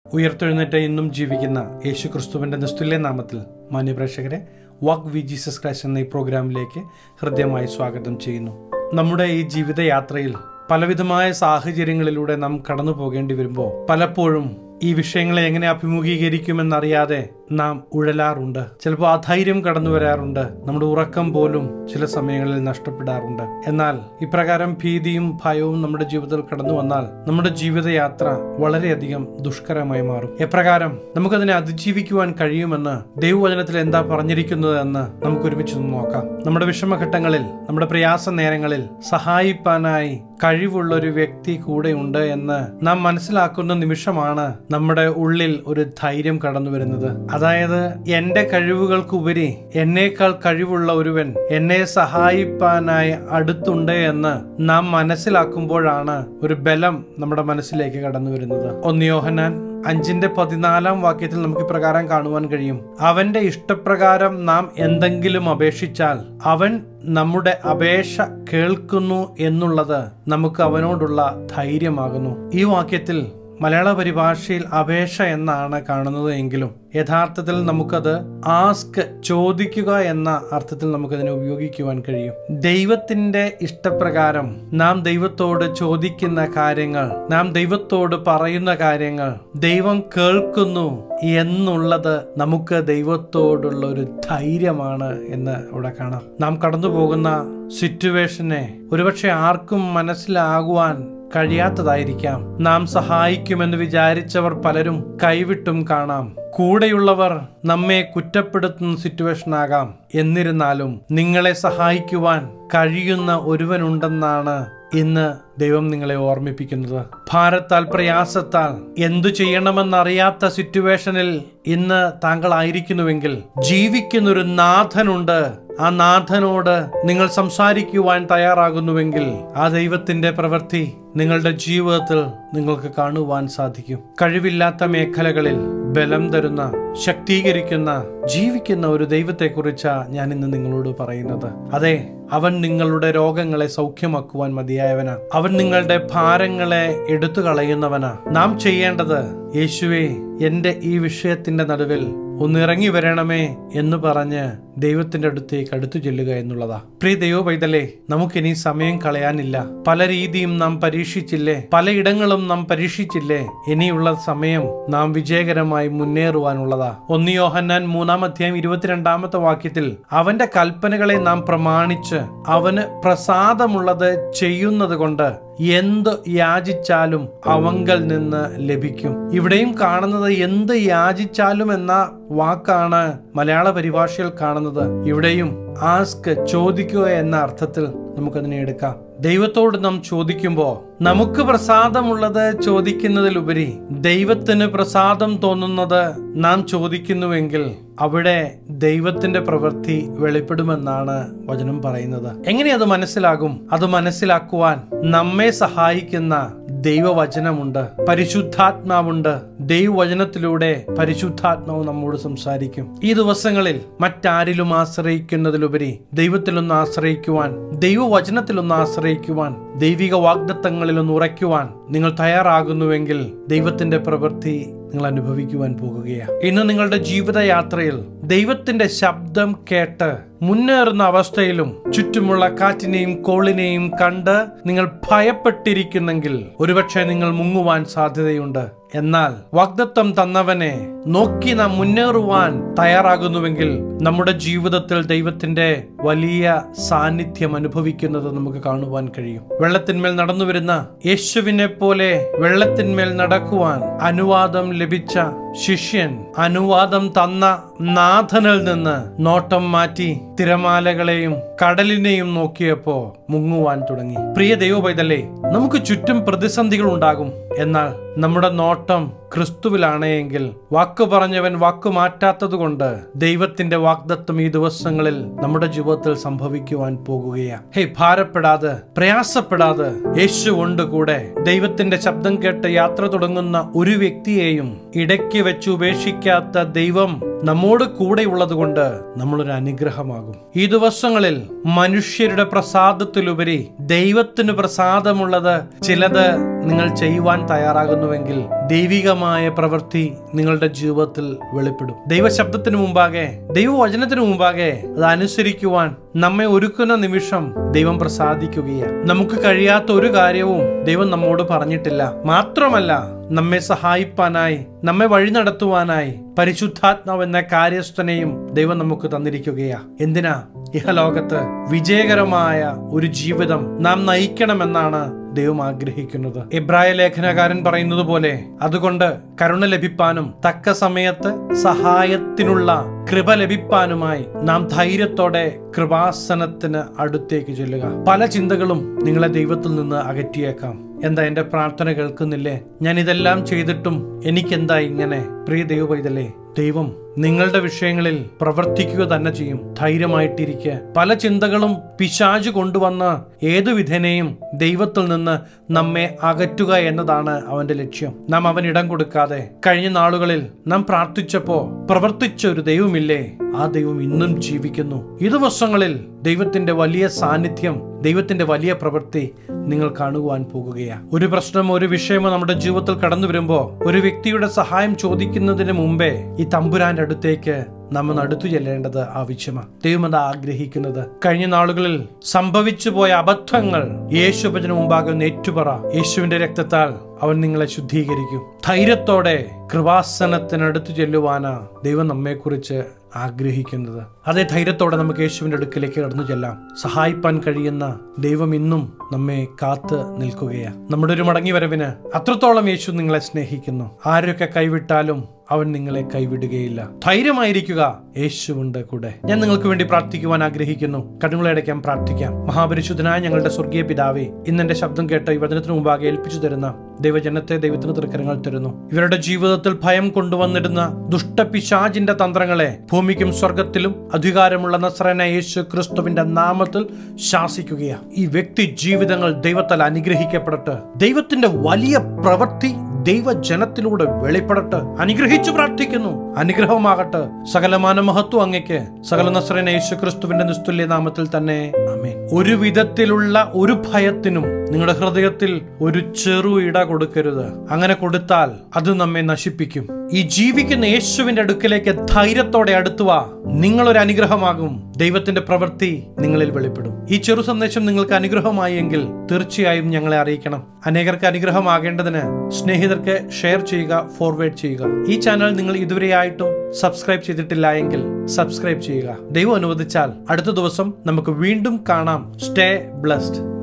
ഉയർത്തെഴുന്നേറ്റ ഇന്നും ജീവിക്കുന്ന യേശു ക്രിസ്തുവിൻ്റെ നിസ്തുല്യ നാമത്തിൽ മാന്യപ്രേക്ഷകരെ വാക്ക് വി ജീസസ് ക്രൈസ്റ്റ് എന്ന ഈ പ്രോഗ്രാമിലേക്ക് ഹൃദ്യമായി സ്വാഗതം ചെയ്യുന്നു നമ്മുടെ ഈ ജീവിതയാത്രയിൽ പലവിധമായ സാഹചര്യങ്ങളിലൂടെ നാം കടന്നു പോകേണ്ടി വരുമ്പോൾ പലപ്പോഴും ഈ വിഷയങ്ങളെ എങ്ങനെ അഭിമുഖീകരിക്കുമെന്നറിയാതെ നാം ഉഴലാറുണ്ട് ചിലപ്പോൾ അധൈര്യം കടന്നു വരാറുണ്ട് നമ്മുടെ ഉറക്കം പോലും ചില സമയങ്ങളിൽ നഷ്ടപ്പെടാറുണ്ട് എന്നാൽ ഇപ്രകാരം ഭീതിയും ഭയവും നമ്മുടെ ജീവിതത്തിൽ കടന്നു വന്നാൽ നമ്മുടെ ജീവിതയാത്ര വളരെയധികം ദുഷ്കരമായി മാറും എപ്രകാരം നമുക്കതിനെ അതിജീവിക്കുവാൻ കഴിയുമെന്ന് ദൈവവചനത്തിൽ എന്താ പറഞ്ഞിരിക്കുന്നത് എന്ന് നമുക്ക് ഒരുമിച്ച് ഒന്ന് നോക്കാം നമ്മുടെ വിഷമഘട്ടങ്ങളിൽ നമ്മുടെ പ്രയാസ നേരങ്ങളിൽ സഹായിപ്പാനായി കഴിവുള്ള ഒരു വ്യക്തി കൂടെ ഉണ്ട് എന്ന് നാം മനസ്സിലാക്കുന്ന നിമിഷമാണ് നമ്മുടെ ഉള്ളിൽ ഒരു ധൈര്യം കടന്നു വരുന്നത് അതായത് എന്റെ കഴിവുകൾക്കുപരി എന്നേക്കാൾ കഴിവുള്ള ഒരുവൻ എന്നെ സഹായിപ്പാനായി അടുത്തുണ്ട് എന്ന് നാം മനസ്സിലാക്കുമ്പോഴാണ് ഒരു ബലം നമ്മുടെ മനസ്സിലേക്ക് കടന്നു വരുന്നത് ഒന്നിയോഹനാൻ അഞ്ചിന്റെ പതിനാലാം വാക്യത്തിൽ നമുക്ക് ഇപ്രകാരം കാണുവാൻ കഴിയും അവന്റെ ഇഷ്ടപ്രകാരം നാം എന്തെങ്കിലും അപേക്ഷിച്ചാൽ അവൻ നമ്മുടെ അപേക്ഷ കേൾക്കുന്നു എന്നുള്ളത് നമുക്ക് അവനോടുള്ള ധൈര്യമാകുന്നു ഈ വാക്യത്തിൽ മലയാള പരിഭാഷയിൽ അപേക്ഷ എന്നാണ് കാണുന്നത് എങ്കിലും യഥാർത്ഥത്തിൽ നമുക്കത് ആസ്ക് ചോദിക്കുക എന്ന അർത്ഥത്തിൽ നമുക്കതിനെ ഉപയോഗിക്കുവാൻ കഴിയും ദൈവത്തിന്റെ ഇഷ്ടപ്രകാരം നാം ദൈവത്തോട് ചോദിക്കുന്ന കാര്യങ്ങൾ നാം ദൈവത്തോട് പറയുന്ന കാര്യങ്ങൾ ദൈവം കേൾക്കുന്നു എന്നുള്ളത് നമുക്ക് ദൈവത്തോടുള്ള ഒരു ധൈര്യമാണ് എന്ന് അവിടെ കാണാം നാം കടന്നു പോകുന്ന സിറ്റുവേഷനെ ഒരുപക്ഷെ ആർക്കും മനസ്സിലാകുവാൻ കഴിയാത്തതായിരിക്കാം നാം സഹായിക്കുമെന്ന് വിചാരിച്ചവർ പലരും കൈവിട്ടും കാണാം കൂടെയുള്ളവർ നമ്മെ കുറ്റപ്പെടുത്തുന്ന സിറ്റുവേഷൻ ആകാം എന്നിരുന്നാലും നിങ്ങളെ സഹായിക്കുവാൻ കഴിയുന്ന ഒരുവനുണ്ടെന്നാണ് ഇന്ന് ദൈവം നിങ്ങളെ ഓർമ്മിപ്പിക്കുന്നത് ഭാരത്താൽ പ്രയാസത്താൽ എന്തു ചെയ്യണമെന്നറിയാത്ത സിറ്റുവേഷനിൽ ഇന്ന് താങ്കളായിരിക്കുന്നുവെങ്കിൽ ജീവിക്കുന്നൊരു നാഥനുണ്ട് ആ നാഥനോട് നിങ്ങൾ സംസാരിക്കുവാൻ തയ്യാറാകുന്നുവെങ്കിൽ ആ ദൈവത്തിന്റെ പ്രവൃത്തി നിങ്ങളുടെ ജീവിതത്തിൽ നിങ്ങൾക്ക് കാണുവാൻ സാധിക്കും കഴിവില്ലാത്ത മേഖലകളിൽ ബലം തരുന്ന ശക്തീകരിക്കുന്ന ജീവിക്കുന്ന ഒരു ദൈവത്തെക്കുറിച്ചാണ് ഞാൻ ഇന്ന് നിങ്ങളോട് പറയുന്നത് അതെ അവൻ നിങ്ങളുടെ രോഗങ്ങളെ സൗഖ്യമാക്കുവാൻ മതിയായവനാ അവൻ നിങ്ങളുടെ ഭാരങ്ങളെ എടുത്തു കളയുന്നവനാ നാം ചെയ്യേണ്ടത് യേശുവേ എന്റെ ഈ വിഷയത്തിന്റെ നടുവിൽ ഒന്ന് ഇറങ്ങി വരണമേ എന്ന് പറഞ്ഞ് ദൈവത്തിന്റെ അടുത്തേക്ക് അടുത്തു ചെല്ലുക എന്നുള്ളതാ പ്രിയ ദൈവ പൈതലേ നമുക്കിനി സമയം കളയാനില്ല പല രീതിയും നാം പരീക്ഷിച്ചില്ലേ പലയിടങ്ങളും നാം പരീക്ഷിച്ചില്ലേ ഇനിയുള്ള സമയം നാം വിജയകരമായി മുന്നേറുവാനുള്ളതാ ഒന്ന് യോഹന്നാൻ മൂന്നാം അധ്യായം ഇരുപത്തിരണ്ടാമത്തെ വാക്യത്തിൽ അവന്റെ കൽപ്പനകളെ നാം പ്രമാണിച്ച് അവന് പ്രസാദമുള്ളത് ചെയ്യുന്നത് കൊണ്ട് എന്ത് യാചിച്ചാലും അവങ്കൽ നിന്ന് ലഭിക്കും ഇവിടെയും കാണുന്നത് എന്ത് യാചിച്ചാലും എന്ന വാക്കാണ് മലയാള പരിഭാഷയിൽ കാണുന്നത് ഇവിടെയും ആസ്ക് ചോദിക്കുക എന്ന അർത്ഥത്തിൽ നമുക്കതിനെ എടുക്കാം ദൈവത്തോട് നാം ചോദിക്കുമ്പോൾ നമുക്ക് പ്രസാദമുള്ളത് ചോദിക്കുന്നതിലുപരി ദൈവത്തിന് പ്രസാദം തോന്നുന്നത് നാം ചോദിക്കുന്നുവെങ്കിൽ അവിടെ ദൈവത്തിന്റെ പ്രവൃത്തി വെളിപ്പെടുമെന്നാണ് വചനം പറയുന്നത് എങ്ങനെ അത് മനസ്സിലാകും അത് മനസ്സിലാക്കുവാൻ നമ്മെ സഹായിക്കുന്ന ദൈവവചനമുണ്ട് പരിശുദ്ധാത്മാവുണ്ട് ദൈവവചനത്തിലൂടെ പരിശുദ്ധാത്മാവ് നമ്മോട് സംസാരിക്കും ഈ ദിവസങ്ങളിൽ മറ്റാരിലും ആശ്രയിക്കുന്നതിലുപരി ദൈവത്തിലൊന്ന് ആശ്രയിക്കുവാൻ ദൈവവചനത്തിലൊന്ന് ആശ്രയിക്കുവാൻ ദൈവിക വാഗ്ദത്തങ്ങളിൽ ഒന്ന് ഉറയ്ക്കുവാൻ നിങ്ങൾ തയ്യാറാകുന്നുവെങ്കിൽ ദൈവത്തിന്റെ പ്രവൃത്തി നിങ്ങൾ അനുഭവിക്കുവാൻ പോകുകയാണ് ഇന്ന് നിങ്ങളുടെ ജീവിതയാത്രയിൽ ദൈവത്തിന്റെ ശബ്ദം കേട്ട് മുന്നേറുന്ന അവസ്ഥയിലും ചുറ്റുമുള്ള കാറ്റിനെയും കോളിനെയും കണ്ട് നിങ്ങൾ ഭയപ്പെട്ടിരിക്കുന്നെങ്കിൽ ഒരുപക്ഷെ നിങ്ങൾ മുങ്ങുവാൻ സാധ്യതയുണ്ട് എന്നാൽ വാഗ്ദത്വം തന്നവനെ നോക്കി നാം മുന്നേറുവാൻ തയ്യാറാകുന്നുവെങ്കിൽ നമ്മുടെ ജീവിതത്തിൽ ദൈവത്തിന്റെ വലിയ സാന്നിധ്യം അനുഭവിക്കുന്നത് നമുക്ക് കാണുവാൻ കഴിയും വെള്ളത്തിന്മേൽ നടന്നു വരുന്ന യേശുവിനെ പോലെ വെള്ളത്തിന്മേൽ നടക്കുവാൻ അനുവാദം ലഭിച്ച ശിഷ്യൻ അനുവാദം തന്ന നാഥനിൽ നിന്ന് നോട്ടം മാറ്റി തിരമാലകളെയും കടലിനെയും നോക്കിയപ്പോ മുങ്ങുവാൻ തുടങ്ങി പ്രിയ ദൈവപൈതല്ലേ നമുക്ക് ചുറ്റും പ്രതിസന്ധികൾ ഉണ്ടാകും എന്നാൽ നമ്മുടെ നോട്ടം ക്രിസ്തുവിലാണ് എങ്കിൽ വാക്ക് പറഞ്ഞവൻ വാക്ക് മാറ്റാത്തത് കൊണ്ട് ദൈവത്തിന്റെ വാഗ്ദത്വം ഈ ദിവസങ്ങളിൽ നമ്മുടെ ജീവിതത്തിൽ സംഭവിക്കുവാൻ പോകുകയാണ് ഹേ ഭാരപ്പെടാതെ പ്രയാസപ്പെടാതെ യേശു കൊണ്ട് കൂടെ ദൈവത്തിന്റെ ശബ്ദം കേട്ട് യാത്ര തുടങ്ങുന്ന ഒരു വ്യക്തിയെയും ഇടയ്ക്ക് വെച്ച് ഉപേക്ഷിക്കാത്ത ദൈവം നമ്മോട് കൂടെ ഉള്ളതുകൊണ്ട് നമ്മളൊരു അനുഗ്രഹമാകും ഈ ദിവസങ്ങളിൽ മനുഷ്യരുടെ പ്രസാദത്തിലുപരി ദൈവത്തിന് പ്രസാദമുള്ളത് ചിലത് നിങ്ങൾ ചെയ്യുവാൻ തയ്യാറാകുന്നുവെങ്കിൽ ദൈവികമായ പ്രവൃത്തി നിങ്ങളുടെ ജീവിതത്തിൽ വെളിപ്പെടും ദൈവശബ്ദത്തിന് മുമ്പാകെ ദൈവവചനത്തിന് മുമ്പാകെ അത് അനുസരിക്കുവാൻ നമ്മെ ഒരുക്കുന്ന നിമിഷം ദൈവം പ്രസാദിക്കുകയാണ് നമുക്ക് കഴിയാത്ത ഒരു കാര്യവും ദൈവം നമ്മോട് പറഞ്ഞിട്ടില്ല മാത്രമല്ല നമ്മെ സഹായിപ്പാനായി നമ്മെ വഴി നടത്തുവാനായി പരിശുദ്ധാത്മാവ് എന്ന കാര്യസ്ഥനെയും ദൈവം നമുക്ക് തന്നിരിക്കുകയാ എന്തിനാ ഇഹലോകത്ത് വിജയകരമായ ഒരു ജീവിതം നാം നയിക്കണമെന്നാണ് ദൈവം ആഗ്രഹിക്കുന്നത് എബ്രായ ലേഖനകാരൻ പറയുന്നത് പോലെ അതുകൊണ്ട് കരുണ ലഭിപ്പാനും തക്ക സമയത്ത് സഹായത്തിനുള്ള കൃപ ലഭിപ്പാനുമായി നാം ധൈര്യത്തോടെ കൃപാസനത്തിന് അടുത്തേക്ക് ചെല്ലുക പല ചിന്തകളും നിങ്ങളെ ദൈവത്തിൽ നിന്ന് അകറ്റിയേക്കാം എന്താ എന്റെ പ്രാർത്ഥന കേൾക്കുന്നില്ലേ ഞാൻ ഇതെല്ലാം ചെയ്തിട്ടും എനിക്കെന്താ ഇങ്ങനെ പ്രിയ ദൈവ പൈതലേ ദൈവം നിങ്ങളുടെ വിഷയങ്ങളിൽ പ്രവർത്തിക്കുക തന്നെ ചെയ്യും ധൈര്യമായിട്ടിരിക്കുക പല ചിന്തകളും പിശാജ് കൊണ്ടുവന്ന ഏതു വിധേനയും ദൈവത്തിൽ നിന്ന് നമ്മെ അകറ്റുക എന്നതാണ് അവന്റെ ലക്ഷ്യം നാം അവൻ ഇടം കൊടുക്കാതെ കഴിഞ്ഞ നാളുകളിൽ നാം പ്രാർത്ഥിച്ചപ്പോ പ്രവർത്തിച്ച ഒരു ദൈവമില്ലേ ആ ദൈവം ഇന്നും ജീവിക്കുന്നു ഈ ദിവസങ്ങളിൽ ദൈവത്തിന്റെ വലിയ സാന്നിധ്യം ദൈവത്തിന്റെ വലിയ പ്രവൃത്തി നിങ്ങൾ കാണുവാൻ പോകുകയാണ് ഒരു പ്രശ്നമോ ഒരു വിഷയമോ നമ്മുടെ ജീവിതത്തിൽ കടന്നു വരുമ്പോ ഒരു വ്യക്തിയുടെ സഹായം ചോദിക്കുന്നതിന് മുമ്പേ ഈ തമ്പുരാന്റെ അടുത്തേക്ക് നമ്മൾ അടുത്തു ചെല്ലേണ്ടത് ആവശ്യമാണ് ദൈവം അത് ആഗ്രഹിക്കുന്നത് കഴിഞ്ഞ നാളുകളിൽ സംഭവിച്ചു പോയ അബദ്ധങ്ങൾ യേശുഭജന മുമ്പാകെ ഒന്ന് ഏറ്റുപറ യേശുവിന്റെ രക്തത്താൽ അവൻ നിങ്ങളെ ശുദ്ധീകരിക്കും ധൈര്യത്തോടെ കൃപാസനത്തിനടുത്ത് ചെല്ലുവാനാ ദൈവം നമ്മെക്കുറിച്ച് ആഗ്രഹിക്കുന്നത് അതേ ധൈര്യത്തോടെ നമുക്ക് യേശുവിന്റെ അടുക്കിലേക്ക് കടന്നു ചെല്ലാം സഹായിപ്പാൻ കഴിയുന്ന ദൈവം ഇന്നും നമ്മെ കാത്ത് നിൽക്കുകയാണ് നമ്മുടെ ഒരു മടങ്ങി വരവിന് അത്രത്തോളം യേശു നിങ്ങളെ സ്നേഹിക്കുന്നു ആരൊക്കെ കൈവിട്ടാലും അവൻ നിങ്ങളെ കൈവിടുകയില്ല ധൈര്യമായിരിക്കുക യേശുവുണ്ട് കൂടെ ഞാൻ നിങ്ങൾക്ക് വേണ്ടി പ്രാർത്ഥിക്കുവാൻ ആഗ്രഹിക്കുന്നു കണ്ണുകളടയ്ക്കാൻ പ്രാർത്ഥിക്കാം മഹാപരിശുദ്ധനായ ഞങ്ങളുടെ സ്വർഗീയ പിതാവേ ഇന്ന് എന്റെ ശബ്ദം കേട്ട് ഈ വചനത്തിന് മുമ്പാകെ ഏൽപ്പിച്ചു തരുന്ന ദൈവജനത്തെ ദൈവത്തിന് തൃക്കരങ്ങൾ തരുന്നു ഇവരുടെ ജീവിതത്തിൽ ഭയം കൊണ്ടുവന്നിടുന്ന ദുഷ്ടപിശാജിന്റെ തന്ത്രങ്ങളെ ഭൂമിക്കും സ്വർഗത്തിലും അധികാരമുള്ള നസ്രന യേശു ക്രിസ്തുവിന്റെ നാമത്തിൽ ശാസിക്കുകയാണ് ഈ വ്യക്തി ജീവിതങ്ങൾ ദൈവത്താൽ അനുഗ്രഹിക്കപ്പെടട്ടെ ദൈവത്തിന്റെ വലിയ പ്രവൃത്തി ദൈവജനത്തിലൂടെ വെളിപ്പെടട്ടെ അനുഗ്രഹിച്ചു പ്രാർത്ഥിക്കുന്നു അനുഗ്രഹമാകട്ടെ സകലമാന മഹത്വം അങ്ങയ്ക്ക് സകല നസ്രന യേശു ക്രിസ്തുവിന്റെ നിസ്തുല്യ നാമത്തിൽ തന്നെ അമേൻ ഒരു വിധത്തിലുള്ള ഒരു ഭയത്തിനും നിങ്ങളുടെ ഹൃദയത്തിൽ ഒരു ചെറു ഇട കൊടുക്കരുത് അങ്ങനെ കൊടുത്താൽ അത് നമ്മെ നശിപ്പിക്കും ഈ ജീവിക്കുന്ന യേശുവിന്റെ അടുക്കലേക്ക് ധൈര്യത്തോടെ അടുത്തുവാ നിങ്ങളൊരു അനുഗ്രഹമാകും ദൈവത്തിന്റെ പ്രവൃത്തി നിങ്ങളിൽ വെളിപ്പെടും ഈ ചെറു സന്ദേശം നിങ്ങൾക്ക് അനുഗ്രഹമായി എങ്കിൽ തീർച്ചയായും ഞങ്ങളെ അറിയിക്കണം അനേകർക്ക് അനുഗ്രഹമാകേണ്ടതിന് സ്നേഹിതർക്ക് ഷെയർ ചെയ്യുക ഫോർവേഡ് ചെയ്യുക ഈ ചാനൽ നിങ്ങൾ ഇതുവരെയായിട്ടും സബ്സ്ക്രൈബ് ചെയ്തിട്ടില്ല എങ്കിൽ സബ്സ്ക്രൈബ് ചെയ്യുക ദൈവം അനുവദിച്ചാൽ അടുത്ത ദിവസം നമുക്ക് വീണ്ടും കാണാം സ്റ്റേ ബ്ലസ്ഡ്